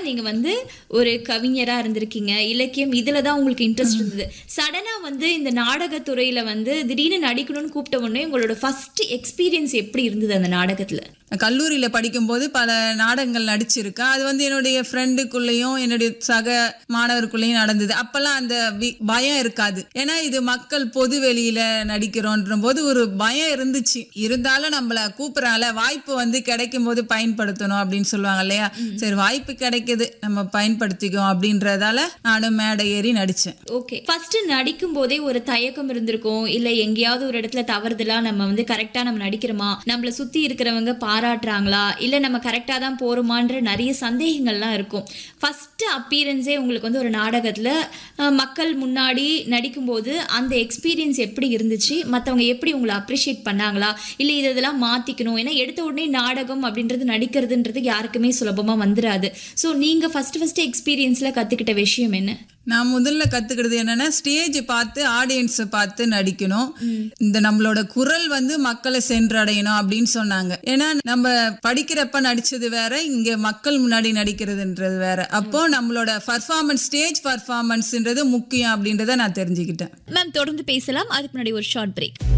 நீங்க வந்து ஒரு கவிஞரா இருந்திருக்கீங்க இலக்கியம் இதுல தான் உங்களுக்கு இன்ட்ரெஸ்ட் இருந்தது சடனா வந்து இந்த நாடகத்துறையில வந்து திடீர்னு நடிக்கணும்னு கூப்பிட்ட உடனே உங்களோட ஃபர்ஸ்ட் எக்ஸ்பீரியன்ஸ் எப்படி இருந்தது அந்த நாடகத்துல நான் கல்லூரியில் படிக்கும்போது பல நாடகங்கள் நடிச்சிருக்கேன் அது வந்து என்னுடைய ஃப்ரெண்டுக்குள்ளேயும் என்னுடைய சக மாணவருக்குள்ளேயும் நடந்தது அப்போல்லாம் அந்த வி- பயம் இருக்காது ஏன்னா இது மக்கள் பொது வெளியில நடிக்கிறோன்ற போது ஒரு பயம் இருந்துச்சு இருந்தாலும் நம்மள கூப்பிடறால வாய்ப்பு வந்து கிடைக்கும் போது பயன்படுத்தணும் அப்படின்னு சொல்லுவாங்க இல்லையா சரி வாய்ப்பு கிடைக்குது நம்ம பயன்படுத்திக்கோ அப்படின்றதால நானும் மேடை ஏறி நடிச்சேன் ஓகே ஃபர்ஸ்ட் நடிக்கும் போதே ஒரு தயக்கம் இருந்திருக்கும் இல்ல எங்கேயாவது ஒரு இடத்துல தவறுதலா நம்ம வந்து கரெக்டா நம்ம நடிக்கிறோமா நம்மள சுத்தி இருக்கிறவங்க பாராட்டுறாங்களா இல்ல நம்ம கரெக்டா தான் போறோமான்ற நிறைய சந்தேகங்கள்லாம் இருக்கும் ஃபர்ஸ்ட் அப்பீரன்ஸே உங்களுக்கு வந்து ஒரு நாடகத்துல அஹ், மக்கள் முன்னாடி நடிக்கும்போது அந்த எக்ஸ்பீரியன்ஸ் எப்படி இருந்துச்சு மத்தவங்க எப்படி உங்களை அப்ரிஷியேட் பண்ணாங்களா இல்ல இது இதெல்லாம் மாத்திக்கணும் ஏன்னா எடுத்த உடனே நாடகம் அப்படின்றது நடிக்கிறதுன்றது யாருக்குமே சுலபமா வந்துராது ஸோ நீங்க ஃபர்ஸ்ட் ஃபர்ஸ்ட் எக்ஸ்பீரியன்ஸ்ல கத்துக்கிட்ட விஷயம் என்ன நான் முதல்ல கத்துக்கிட்டது என்னன்னா ஸ்டேஜ் பார்த்து ஆடியன்ஸை பார்த்து நடிக்கணும் இந்த நம்மளோட குரல் வந்து மக்களை சென்றடையணும் அப்படின்னு சொன்னாங்க ஏன்னா நம்ம படிக்கிறப்ப நடிச்சது வேற இங்க மக்கள் முன்னாடி நடிக்கிறதுன்றது வேற அப்போ நம்மளோட பர்ஃபார்மன்ஸ் ஸ்டேஜ் பர்ஃபார்மன்ஸ்ன்றது முக்கியம் அப்படின்றத நான் தெரிஞ்சுக்கிட்டேன் மேம் தொடர்ந்து பேசலாம் அதுக்கு முன்னாடி ஒரு ஷார்ட் பிரேக்